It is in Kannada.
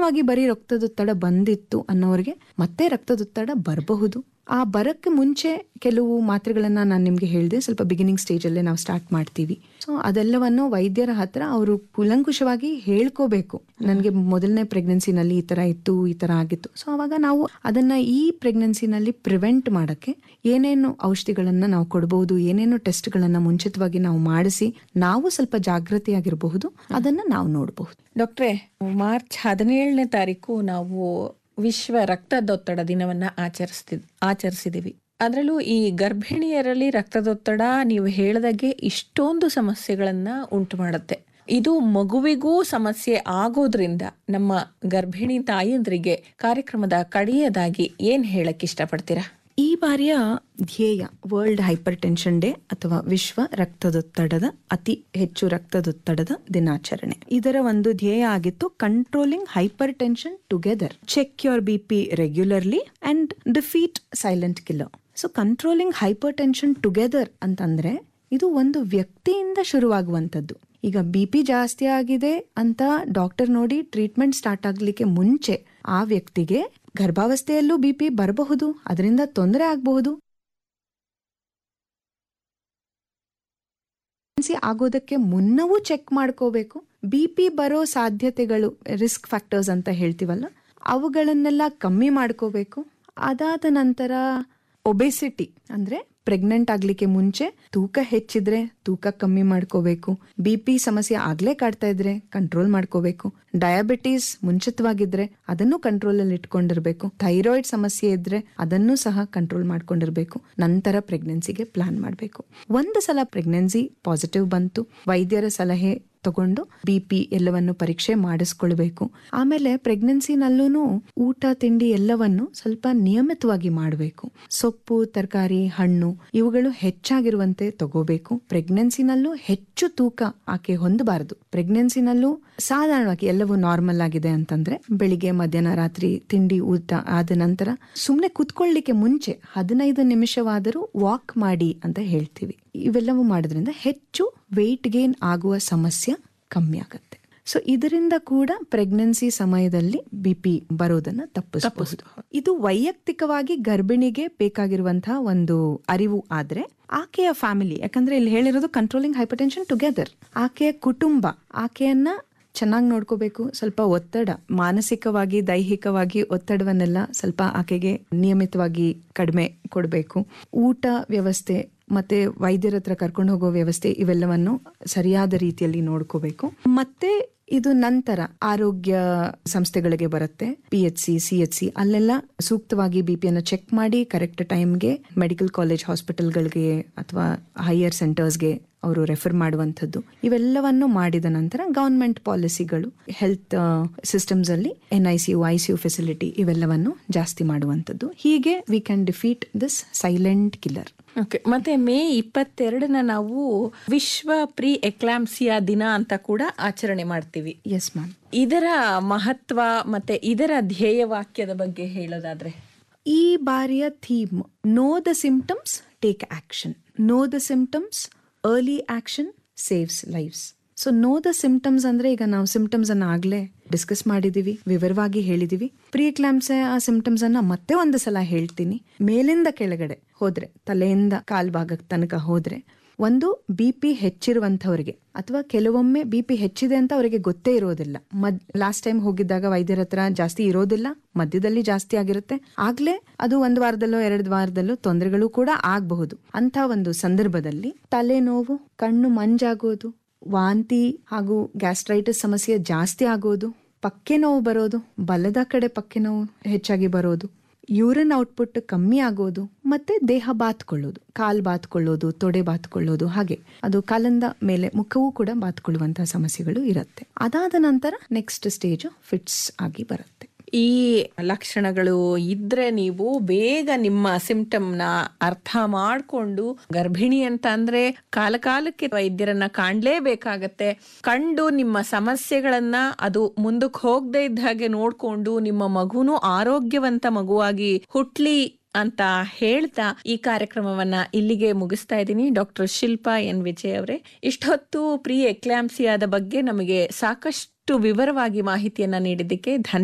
ಮುಂಚಿತವಾಗಿ ಬರೀ ರಕ್ತದೊತ್ತಡ ಬಂದಿತ್ತು ಅನ್ನೋರಿಗೆ ಮತ್ತೆ ರಕ್ತದೊತ್ತಡ ಬರಬಹುದು ಆ ಬರಕ್ಕೆ ಮುಂಚೆ ಕೆಲವು ಮಾತ್ರೆಗಳನ್ನ ನಾನು ನಿಮ್ಗೆ ಹೇಳಿದೆ ಸ್ವಲ್ಪ ಬಿಗಿನಿಂಗ್ ಸ್ಟೇಜ್ ಅಲ್ಲೇ ನಾವು ಸ್ಟಾರ್ಟ್ ಮಾಡ್ತೀವಿ ಸೊ ಅದೆಲ್ಲವನ್ನು ವೈದ್ಯರ ಹತ್ರ ಅವರು ಕೂಲಂಕುಷವಾಗಿ ಹೇಳ್ಕೋಬೇಕು ನನಗೆ ಮೊದಲನೇ ಪ್ರೆಗ್ನೆನ್ಸಿನಲ್ಲಿ ಈ ತರ ಇತ್ತು ಈ ತರ ಆಗಿತ್ತು ಸೊ ಅವಾಗ ನಾವು ಅದನ್ನ ಈ ಪ್ರೆಗ್ನೆನ್ಸಿನಲ್ಲಿ ಪ್ರಿವೆಂಟ್ ಮಾಡಕ್ಕೆ ಏನೇನು ಔಷಧಿಗಳನ್ನ ನಾವು ಕೊಡಬಹುದು ಏನೇನು ಟೆಸ್ಟ್ಗಳನ್ನ ಮುಂಚಿತವಾಗಿ ನಾವು ಮಾಡಿಸಿ ನಾವು ಸ್ವಲ್ಪ ಜಾಗೃತಿಯಾಗಿರಬಹುದು ಅದನ್ನ ನಾವು ನೋಡಬಹುದು ಡಾಕ್ಟ್ರೆ ಮಾರ್ಚ್ ಹದಿನೇಳನೇ ತಾರೀಕು ನಾವು ವಿಶ್ವ ರಕ್ತದೊತ್ತಡ ದಿನವನ್ನ ಆಚರಿಸ್ತಿದ್ ಆಚರಿಸಿದೀವಿ ಅದರಲ್ಲೂ ಈ ಗರ್ಭಿಣಿಯರಲ್ಲಿ ರಕ್ತದೊತ್ತಡ ನೀವು ಹೇಳ್ದಾಗೆ ಇಷ್ಟೊಂದು ಸಮಸ್ಯೆಗಳನ್ನ ಉಂಟು ಮಾಡುತ್ತೆ ಇದು ಮಗುವಿಗೂ ಸಮಸ್ಯೆ ಆಗೋದ್ರಿಂದ ನಮ್ಮ ಗರ್ಭಿಣಿ ತಾಯಂದ್ರಿಗೆ ಕಾರ್ಯಕ್ರಮದ ಕಡೆಯದಾಗಿ ಏನ್ ಹೇಳಕ್ ಇಷ್ಟಪಡ್ತೀರಾ ಈ ಬಾರಿಯ ಧ್ಯೇಯ ವರ್ಲ್ಡ್ ಹೈಪರ್ ಟೆನ್ಷನ್ ಡೇ ಅಥವಾ ವಿಶ್ವ ರಕ್ತದೊತ್ತಡದ ಅತಿ ಹೆಚ್ಚು ರಕ್ತದೊತ್ತಡದ ದಿನಾಚರಣೆ ಇದರ ಒಂದು ಧ್ಯೇಯ ಆಗಿತ್ತು controlling hypertension together check your B P regularly and defeat silent killer so controlling hypertension together ಅಂತಂದ್ರೆ ಇದು ಒಂದು ವ್ಯಕ್ತಿಯಿಂದ ಶುರುವಾಗುವಂಥದ್ದು ಈಗ ಬಿ ಪಿ ಜಾಸ್ತಿ ಆಗಿದೆ ಅಂತ ಡಾಕ್ಟರ್ ನೋಡಿ ಟ್ರೀಟ್ಮೆಂಟ್ ಸ್ಟಾರ್ಟ್ ಆಗ್ಲಿಕ್ಕೆ ಮುಂಚೆ ಆ ವ್ಯಕ್ತಿಗೆ ಗರ್ಭಾವಸ್ಥೆಯಲ್ಲೂ ಬಿ ಪಿ ಬರಬಹುದು ಅದರಿಂದ ತೊಂದರೆ ಆಗಬಹುದು ಆಗೋದಕ್ಕೆ ಮುನ್ನವೂ ಚೆಕ್ ಮಾಡ್ಕೋಬೇಕು ಬಿ ಪಿ ಬರೋ ಸಾಧ್ಯತೆಗಳು ರಿಸ್ಕ್ ಫ್ಯಾಕ್ಟರ್ಸ್ ಅಂತ ಹೇಳ್ತೀವಲ್ಲ ಅವುಗಳನ್ನೆಲ್ಲ ಕಮ್ಮಿ ಮಾಡ್ಕೋಬೇಕು ಅದಾದ ನಂತರ ಒಬೆಸಿಟಿ ಅಂದ್ರೆ ಪ್ರೆಗ್ನೆಂಟ್ ಆಗ್ಲಿಕ್ಕೆ ಮುಂಚೆ ತೂಕ ಹೆಚ್ಚಿದ್ರೆ ತೂಕ ಕಮ್ಮಿ ಮಾಡ್ಕೋಬೇಕು ಬಿ ಪಿ ಸಮಸ್ಯೆ ಆಗ್ಲೇ ಕಾಡ್ತಾ ಇದ್ರೆ ಕಂಟ್ರೋಲ್ ಮಾಡ್ಕೋಬೇಕು ಡಯಾಬಿಟೀಸ್ ಮುಂಚಿತವಾಗಿದ್ರೆ ಅದನ್ನು ಕಂಟ್ರೋಲ್ ಅಲ್ಲಿ ಇಟ್ಕೊಂಡಿರ್ಬೇಕು ಥೈರಾಯ್ಡ್ ಸಮಸ್ಯೆ ಇದ್ರೆ ಅದನ್ನು ಸಹ ಕಂಟ್ರೋಲ್ ಮಾಡ್ಕೊಂಡಿರ್ಬೇಕು ನಂತರ ಪ್ರೆಗ್ನೆನ್ಸಿಗೆ ಪ್ಲಾನ್ ಮಾಡಬೇಕು ಒಂದು ಸಲ ಪ್ರೆಗ್ನೆನ್ಸಿ ಪಾಸಿಟಿವ್ ಬಂತು ವೈದ್ಯರ ಸಲಹೆ ತಗೊಂಡು ಬಿ ಪಿ ಎಲ್ಲವನ್ನು ಪರೀಕ್ಷೆ ಮಾಡಿಸ್ಕೊಳ್ಬೇಕು ಆಮೇಲೆ ಪ್ರೆಗ್ನೆನ್ಸಿನಲ್ಲೂ ಊಟ ತಿಂಡಿ ಎಲ್ಲವನ್ನು ಸ್ವಲ್ಪ ನಿಯಮಿತವಾಗಿ ಮಾಡಬೇಕು ಸೊಪ್ಪು ತರಕಾರಿ ಹಣ್ಣು ಇವುಗಳು ಹೆಚ್ಚಾಗಿರುವಂತೆ ತಗೋಬೇಕು ಪ್ರೆಗ್ನೆನ್ಸಿನಲ್ಲೂ ಹೆಚ್ಚು ತೂಕ ಆಕೆ ಹೊಂದಬಾರದು ಪ್ರೆಗ್ನೆನ್ಸಿನಲ್ಲೂ ಸಾಧಾರಣವಾಗಿ ಎಲ್ಲವೂ ನಾರ್ಮಲ್ ಆಗಿದೆ ಅಂತಂದ್ರೆ ಬೆಳಿಗ್ಗೆ ಮಧ್ಯಾಹ್ನ ರಾತ್ರಿ ತಿಂಡಿ ಊಟ ಆದ ನಂತರ ಸುಮ್ಮನೆ ಕುತ್ಕೊಳ್ಳಿಕ್ಕೆ ಮುಂಚೆ ಹದಿನೈದು ನಿಮಿಷವಾದರೂ ವಾಕ್ ಮಾಡಿ ಅಂತ ಹೇಳ್ತೀವಿ ಇವೆಲ್ಲವೂ ಮಾಡೋದ್ರಿಂದ ಹೆಚ್ಚು ವೆಯ್ಟ್ ಗೇನ್ ಆಗುವ ಸಮಸ್ಯೆ ಕಮ್ಮಿ ಆಗುತ್ತೆ ಸೊ ಇದರಿಂದ ಕೂಡ ಪ್ರೆಗ್ನೆನ್ಸಿ ಸಮಯದಲ್ಲಿ ಬಿ ಪಿ ಬರೋದನ್ನ ತಪ್ಪಿಸಬಹುದು ಇದು ವೈಯಕ್ತಿಕವಾಗಿ ಗರ್ಭಿಣಿಗೆ ಬೇಕಾಗಿರುವಂತಹ ಒಂದು ಅರಿವು ಆದ್ರೆ ಆಕೆಯ ಫ್ಯಾಮಿಲಿ ಯಾಕಂದ್ರೆ ಇಲ್ಲಿ ಹೇಳಿರೋದು ಕಂಟ್ರೋಲಿಂಗ್ ಹೈಪರ್ಟೆನ್ಷನ್ ಟುಗೆದರ್ ಆಕೆಯ ಕುಟುಂಬ ಆಕೆಯನ್ನ ಚೆನ್ನಾಗಿ ನೋಡ್ಕೋಬೇಕು ಸ್ವಲ್ಪ ಒತ್ತಡ ಮಾನಸಿಕವಾಗಿ ದೈಹಿಕವಾಗಿ ಒತ್ತಡವನ್ನೆಲ್ಲ ಸ್ವಲ್ಪ ಆಕೆಗೆ ನಿಯಮಿತವಾಗಿ ಕಡಿಮೆ ಕೊಡಬೇಕು ಊಟ ವ್ಯವಸ್ಥೆ ಮತ್ತೆ ವೈದ್ಯರ ಹತ್ರ ಕರ್ಕೊಂಡು ಹೋಗೋ ವ್ಯವಸ್ಥೆ ಇವೆಲ್ಲವನ್ನು ಸರಿಯಾದ ರೀತಿಯಲ್ಲಿ ನೋಡ್ಕೋಬೇಕು ಮತ್ತೆ ಇದು ನಂತರ ಆರೋಗ್ಯ ಸಂಸ್ಥೆಗಳಿಗೆ ಬರುತ್ತೆ P H C C H C ಅಲ್ಲೆಲ್ಲ ಸೂಕ್ತವಾಗಿ ಬಿ ಪಿಯನ್ನು ಚೆಕ್ ಮಾಡಿ ಕರೆಕ್ಟ್ ಟೈಮ್ಗೆ ಮೆಡಿಕಲ್ ಕಾಲೇಜ್ ಹಾಸ್ಪಿಟಲ್ಗಳಿಗೆ ಅಥವಾ ಹೈಯರ್ ಸೆಂಟರ್ಸ್ಗೆ ಅವರು ರೆಫರ್ ಮಾಡುವಂಥದ್ದು ಇವೆಲ್ಲವನ್ನು ಮಾಡಿದ ನಂತರ ಗವರ್ಮೆಂಟ್ ಪಾಲಿಸಿಗಳು ಹೆಲ್ತ್ ಸಿಸ್ಟಮ್ಸ್ ಅಲ್ಲಿ N I C U I C U facility ಇವೆಲ್ಲವನ್ನು ಜಾಸ್ತಿ ಮಾಡುವಂಥದ್ದು ಹೀಗೆ we can defeat this silent killer okay ಮತ್ತೆ ಮೇ ಇಪ್ಪತ್ತೆರಡನ ನಾವು ವಿಶ್ವ ಪ್ರೀ ಎಕ್ಲಾಂಸಿಯಾ ದಿನ ಅಂತ ಕೂಡ ಆಚರಣೆ ಮಾಡ್ತೀವಿ ಎಸ್ ಮ್ಯಾಮ್ ಇದರ ಮಹತ್ವ ಮತ್ತೆ ಇದರ ಧ್ಯೇಯ ವಾಕ್ಯದ ಬಗ್ಗೆ ಹೇಳೋದಾದ್ರೆ ಈ ಬಾರಿಯ theme know the symptoms take action know the symptoms early action saves lives so know the symptoms ಅಂದ್ರೆ ಈಗ ನಾವು ಸಿಂಪ್ಟಮ್ಸ್ ಅನ್ನ ಆಗ್ಲೇ ಡಿಸ್ಕಸ್ ಮಾಡಿದೀವಿ ವಿವರವಾಗಿ ಹೇಳಿದೀವಿ ಪ್ರೀ ಕ್ಲಾಮ್ಸ್ ಆ ಸಿಂಪ್ಟಮ್ಸ್ ಅನ್ನ ಮತ್ತೆ ಒಂದು ಸಲ ಹೇಳ್ತೀನಿ ಮೇಲಿಂದ ಕೆಳಗಡೆ ಹೋದ್ರೆ ತಲೆಯಿಂದ ಕಾಲ್ ಭಾಗಕ್ಕೆ ತನಕ ಹೋದ್ರೆ ಒಂದು ಬಿ ಪಿ ಹೆಚ್ಚಿರುವಂಥವ್ರಿಗೆ ಅಥವಾ ಕೆಲವೊಮ್ಮೆ ಬಿ ಪಿ ಹೆಚ್ಚಿದೆ ಅಂತ ಅವರಿಗೆ ಗೊತ್ತೇ ಇರೋದಿಲ್ಲ ಮದ್ ಲಾಸ್ಟ್ ಟೈಮ್ ಹೋಗಿದ್ದಾಗ ವೈದ್ಯರ ಹತ್ರ ಜಾಸ್ತಿ ಇರೋದಿಲ್ಲ ಮಧ್ಯದಲ್ಲಿ ಜಾಸ್ತಿ ಆಗಿರುತ್ತೆ ಆಗ್ಲೇ ಅದು ಒಂದು ವಾರದಲ್ಲೋ ಎರಡು ವಾರದಲ್ಲೋ ತೊಂದರೆಗಳು ಕೂಡ ಆಗಬಹುದು ಅಂತ ಒಂದು ಸಂದರ್ಭದಲ್ಲಿ ತಲೆನೋವು ಕಣ್ಣು ಮಂಜಾಗೋದು ವಾಂತಿ ಹಾಗೂ ಗ್ಯಾಸ್ಟ್ರೈಟಿಸ್ ಸಮಸ್ಯೆ ಜಾಸ್ತಿ ಆಗೋದು ಪಕ್ಕೆ ನೋವು ಬರೋದು ಬಲದ ಕಡೆ ಪಕ್ಕೆ ನೋವು ಹೆಚ್ಚಾಗಿ ಬರೋದು ಯೂರಿನ್ ಔಟ್ಪುಟ್ ಕಮ್ಮಿ ಆಗೋದು ಮತ್ತೆ ದೇಹ ಬಾತ್ಕೊಳ್ಳೋದು ಕಾಲ್ ಬಾತ್ಕೊಳ್ಳೋದು ತೊಡೆ ಬಾತ್ಕೊಳ್ಳೋದು ಹಾಗೆ ಅದು ಕಾಲಿಂದ ಮೇಲೆ ಮುಖವೂ ಕೂಡ ಬಾತ್ಕೊಳ್ಳುವಂತಹ ಸಮಸ್ಯೆಗಳು ಇರುತ್ತೆ ಅದಾದ ನಂತರ ನೆಕ್ಸ್ಟ್ ಸ್ಟೇಜ್ ಫಿಟ್ಸ್ ಆಗಿ ಬರುತ್ತೆ ಈ ಲಕ್ಷಣಗಳು ಇದ್ರೆ ನೀವು ಬೇಗ ನಿಮ್ಮ ಸಿಂಪ್ಟಮ್ನ ಅರ್ಥ ಮಾಡಿಕೊಂಡು ಗರ್ಭಿಣಿ ಅಂತ ಅಂದ್ರೆ ಕಾಲ ಕಾಲಕ್ಕೆ ವೈದ್ಯರನ್ನ ಕಾಣ್ಲೇಬೇಕಾಗತ್ತೆ ಕಂಡು ನಿಮ್ಮ ಸಮಸ್ಯೆಗಳನ್ನ ಅದು ಮುಂದಕ್ಕೆ ಹೋಗದೆ ಇದ್ದ ಹಾಗೆ ನೋಡ್ಕೊಂಡು ನಿಮ್ಮ ಮಗುನು ಆರೋಗ್ಯವಂತ ಮಗುವಾಗಿ ಹುಟ್ಲಿ ಅಂತ ಹೇಳ್ತಾ ಈ ಕಾರ್ಯಕ್ರಮವನ್ನ ಇಲ್ಲಿಗೆ ಮುಗಿಸ್ತಾ ಇದ್ದೀನಿ ಡಾಕ್ಟರ್ ಶಿಲ್ಪಾ ಎನ್ ವಿಜಯ್ ಅವರೇ ಇಷ್ಟೊತ್ತು ಪ್ರೀ ಎಕ್ಲಾಂಸಿಯಾದ ಬಗ್ಗೆ ನಮಗೆ ಸಾಕಷ್ಟು ವಿವರವಾಗಿ ಮಾಹಿತಿಯನ್ನ ನೀಡಿದ್ದಕ್ಕೆ ಧನ್ಯ